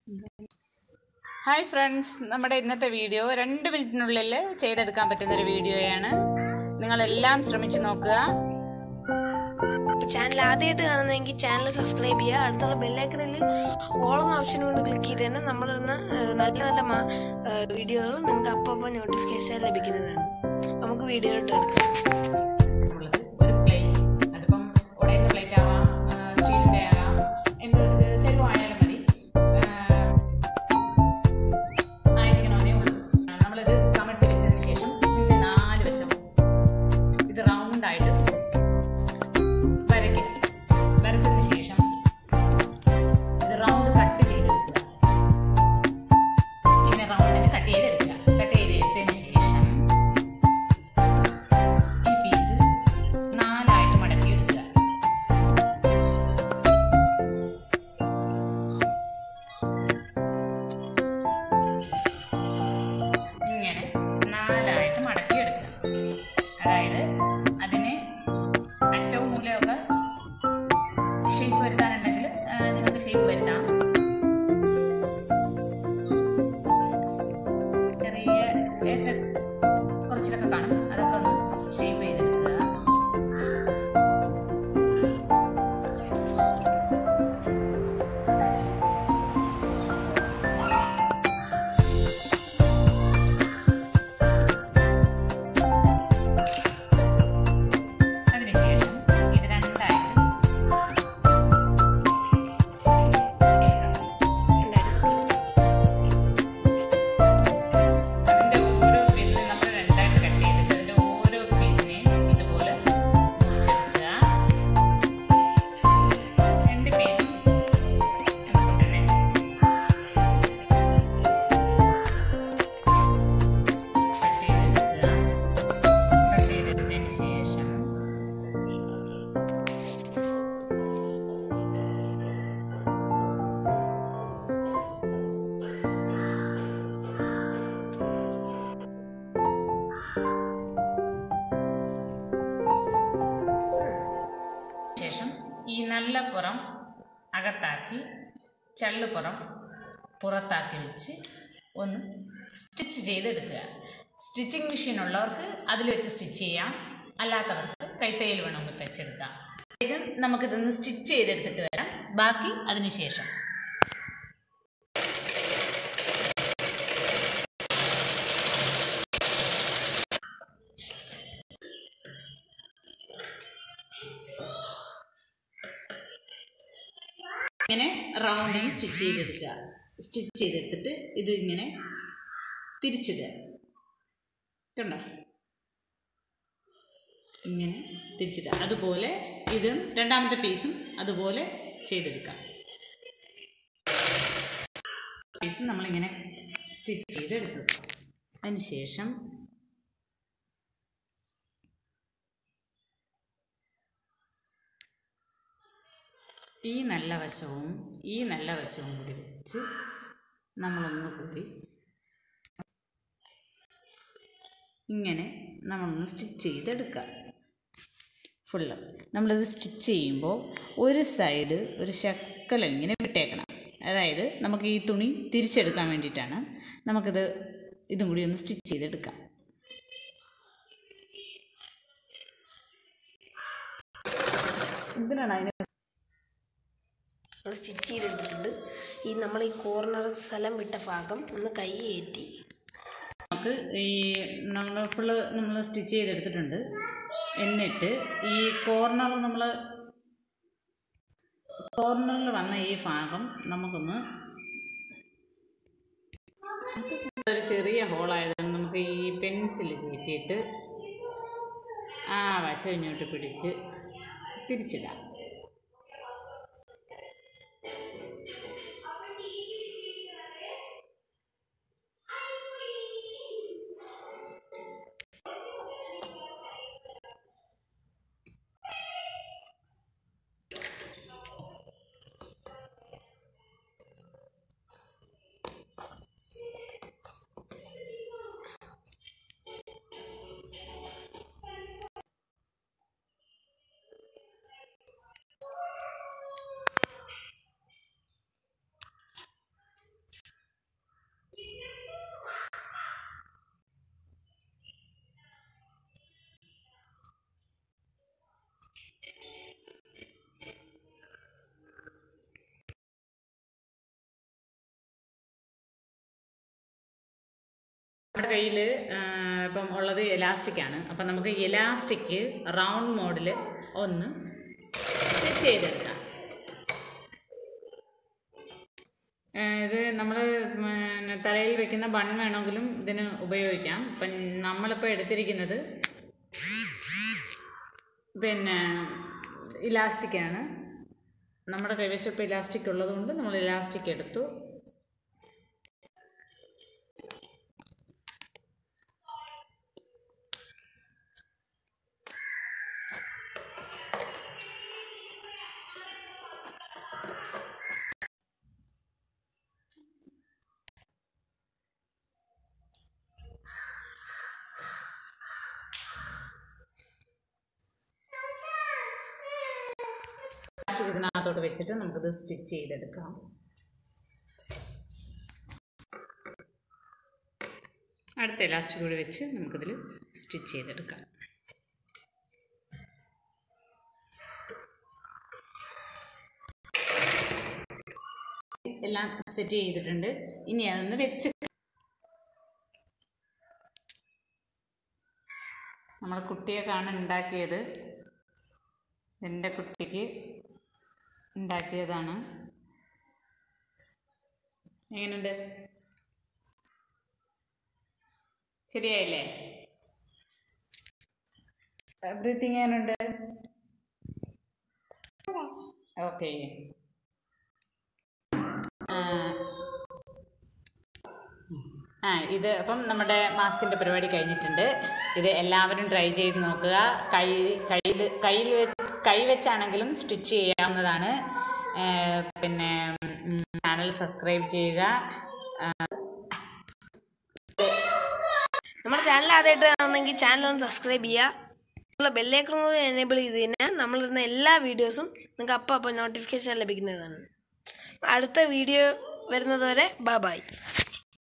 hi friends നമ്മുടെ ഇന്നത്തെ video രണ്ട് മിനിറ്റിനുള്ളിൽ ചെയ്തെടുക്കാൻ പറ്റുന്ന ഒരു വീഡിയോയാണ് നിങ്ങളെല്ലാം ശ്രമിച്ചു നോക്കുക ചാനൽ ആദ്യമായിട്ട് കാണുന്നതെങ്കിൽ ചാനൽ സബ്സ്ക്രൈബ് ചെയ്യുക അടുത്തുള്ള ബെല്ലൈക്കണിൽ ഓൾ എന്ന ഓപ്ഷൻ കൊണ്ട് ക്ലിക്ക് ചെയ്ത് തന്നെ നമ്മളിടുന്ന ഏഹ്, നല്ല നല്ല മാ- ഏഹ്, വീഡിയോകൾ നിങ്ങൾക്ക് അപ്പം നോട്ടിഫിക്കേഷൻ ലഭിക്കുന്നതാണ് നമുക്ക് വീഡിയോയിലോട്ട് കിടക്കാം ഉള്ളത് ഒരു പ്ലേറ്റ് അതിപ്പം ഉടയുന്ന പ്ലേറ്റ് ആവാം സ്റ്റീലിൻ്റെ ആകാം എന്ത് ചെലവ് ആയാലും മതി ആയിരിക്കണമെന്നേ ഉള്ളൂ നമ്മളിത് കമഴ്ത്തി വെച്ചതിന് ശേഷം ഇതിൻ്റെ നാല് വശം ഇത് റൗണ്ടായിട്ട് വരയ്ക്കുക വരച്ചതിന് ശേഷം ഇത് റൗണ്ട് കട്ട് ചെയ്തെടുക്കുക ഇങ്ങനെ റൗണ്ടിന് കട്ട് ചെയ്തെടുക്കുക കട്ട് ചെയ്തെടുത്തതിന് ശേഷം ഈ പീസ് നാലായിട്ട് മടക്കിയെടുക്കുക ഇങ്ങനെ നാലായിട്ട് മടക്കിയെടുക്കുക അതായത് അതിന് അറ്റവും മൂലമൊക്കെ ഷേപ്പ് വരുത്താനുണ്ടെങ്കിൽ ആ, നിങ്ങൾക്ക് ഷേപ്പ് വരുത്താം ചെറിയ ഏറ്റ കുറച്ചിലൊക്കെ കാണും അതൊക്കെ ഒന്ന് ഷേപ്പ് ചെയ്തെടുക്കുക അതിനുശേഷം ഇത് രണ്ടായിട്ട് അതിന്റെ ഓരോ പിന്ന് നമ്മൾ രണ്ടായിട്ട് കട്ട് ചെയ്തിട്ട് അതിന്റെ ഓരോ പീസിനെയും ഇതുപോലെ മുറിച്ചെടുക്കുക രണ്ട് പീസും അതുപോലെ തന്നെ കട്ട് ചെയ്തെടുക്കുക കട്ട് ചെയ്തെടുത്തതിന് ശേഷം ശേഷം ഈ നല്ല പുറം അകത്താക്കി ചള്ളുപുറം പുറത്താക്കി വെച്ച് ഒന്ന് സ്റ്റിച്ച് ചെയ്തെടുക്കുക സ്റ്റിച്ചിങ് മെഷീൻ ഉള്ളവർക്ക് അതിൽ വെച്ച് സ്റ്റിച്ച് ചെയ്യാം അല്ലാത്തവർക്ക് കൈത്തയ്യൽ വേണമെങ്കിൽ തയ്ച്ചെടുക്കാം വേഗം നമുക്കിതൊന്ന് സ്റ്റിച്ച് ചെയ്തെടുത്തിട്ട് വരാം ബാക്കി അതിന് ശേഷം ഇങ്ങനെ റൗണ്ടിന് സ്റ്റിച്ച് ചെയ്തെടുക്കുക സ്റ്റിച്ച് ചെയ്തെടുത്തിട്ട് ഇത് ഇങ്ങനെ തിരിച്ചിടുക കണ്ടോ ഇങ്ങനെ തിരിച്ചിടുക അതുപോലെ ഇതും രണ്ടാമത്തെ പീസും അതുപോലെ ചെയ്തെടുക്കാം പീസ് നമ്മളിങ്ങനെ സ്റ്റിച്ച് ചെയ്തെടുത്തു അതിന് ശേഷം ഈ നല്ല വശവും ഈ നല്ല വശവും കൂടി വെച്ച് നമ്മളൊന്ന് കൂടി ഇങ്ങനെ നമ്മളൊന്ന് സ്റ്റിച്ച് ചെയ്തെടുക്കുക ഫുള്ള് നമ്മളിത് സ്റ്റിച്ച് ചെയ്യുമ്പോൾ ഒരു സൈഡ് ഒരു ശക്കല ഇങ്ങനെ വിട്ടേക്കണം അതായത് നമുക്ക് ഈ തുണി തിരിച്ചെടുക്കാൻ വേണ്ടിയിട്ടാണ് നമുക്കിത് ഇതും കൂടി ഒന്ന് സ്റ്റിച്ച് ചെയ്തെടുക്കാം എന്തിനാണ് അതിന് നമ്മൾ സ്റ്റിച്ച് ചെയ്തെടുത്തിട്ടുണ്ട് ഈ നമ്മൾ ഈ കോർണർ സ്ഥലം വിട്ട ഭാഗം ഒന്ന് കൈ കയറ്റി നമുക്ക് ഈ നമ്മൾ ഫുള്ള് നമ്മൾ സ്റ്റിച്ച് ചെയ്തെടുത്തിട്ടുണ്ട് എന്നിട്ട് ഈ കോർണർ നമ്മൾ കോർണറിൽ വന്ന ഈ ഭാഗം നമുക്കൊന്ന് ഒരു ചെറിയ ഹോളായതുകൊണ്ട് നമുക്ക് ഈ പെൻസിൽ കയറ്റിയിട്ട് ആ വശം ഇങ്ങോട്ട് പിടിച്ച് തിരിച്ചിടാം നമ്മുടെ കയ്യിൽ ഇപ്പം ഉള്ളത് എലാസ്റ്റിക് ആണ് അപ്പം നമുക്ക് എലാസ്റ്റിക് റൗണ്ട് മോഡിൽ ഒന്ന് സ്റ്റിച്ച് ചെയ്തെടുക്കാം ആ, ഇത് നമ്മൾ തലയിൽ വെക്കുന്ന ബൺ വേണമെങ്കിലും ഇതിന് ഉപയോഗിക്കാം ഇപ്പം നമ്മളിപ്പോൾ എടുത്തിരിക്കുന്നത് പിന്നെ ഇലാസ്റ്റിക് ആണ് നമ്മുടെ കൈവശം ഇപ്പോൾ ഇലാസ്റ്റിക് ഉള്ളതുകൊണ്ട് നമ്മൾ ഇലാസ്റ്റിക് എടുത്തു ഇതിനകത്തോട്ട് വെച്ചിട്ട് നമുക്കിത് സ്റ്റിച്ച് ചെയ്തെടുക്കാം അടുത്ത എലാസ്റ്റിക് കൂടി വെച്ച് നമുക്കിതിൽ സ്റ്റിച്ച് ചെയ്തെടുക്കാം എല്ലാം സെറ്റ് ചെയ്തിട്ടുണ്ട് ഇനി അതൊന്ന് വെച്ച് നമ്മൾ കുട്ടിയൊക്കെയാണ് ഉണ്ടാക്കിയത് എൻ്റെ കുട്ടിക്ക് ഉണ്ടാക്കിയതാണ് എങ്ങനെയുണ്ട് ശരിയായില്ലേ ബ്രീത്തിങ് എങ്ങനെയുണ്ട് ഓക്കെ ആ ഇത് അപ്പം നമ്മുടെ മാസ്കിൻ്റെ പരിപാടി കഴിഞ്ഞിട്ടുണ്ട് ഇത് എല്ലാവരും ട്രൈ ചെയ്ത് നോക്കുക കൈ കയ്യിൽ കയ്യിൽ കൈ വെച്ചാണെങ്കിലും സ്റ്റിച്ച് ചെയ്യാവുന്നതാണ് ഏ, പിന്നെ ചാനൽ സബ്സ്ക്രൈബ് ചെയ്യുക നമ്മുടെ ചാനൽ ആദ്യമായിട്ട് കാണുന്നെങ്കിൽ ചാനൽ ഒന്ന് സബ്സ്ക്രൈബ് ചെയ്യുക ബെല്ലേക്കൺ കൂടി എനേബിൾ ചെയ്ത് കഴിഞ്ഞാൽ നമ്മളിടുന്ന എല്ലാ വീഡിയോസും നിങ്ങൾക്ക് അപ്പം അപ്പം നോട്ടിഫിക്കേഷൻ ലഭിക്കുന്നതാണ് അടുത്ത വീഡിയോ വരുന്നത് വരെ ബൈ ബൈ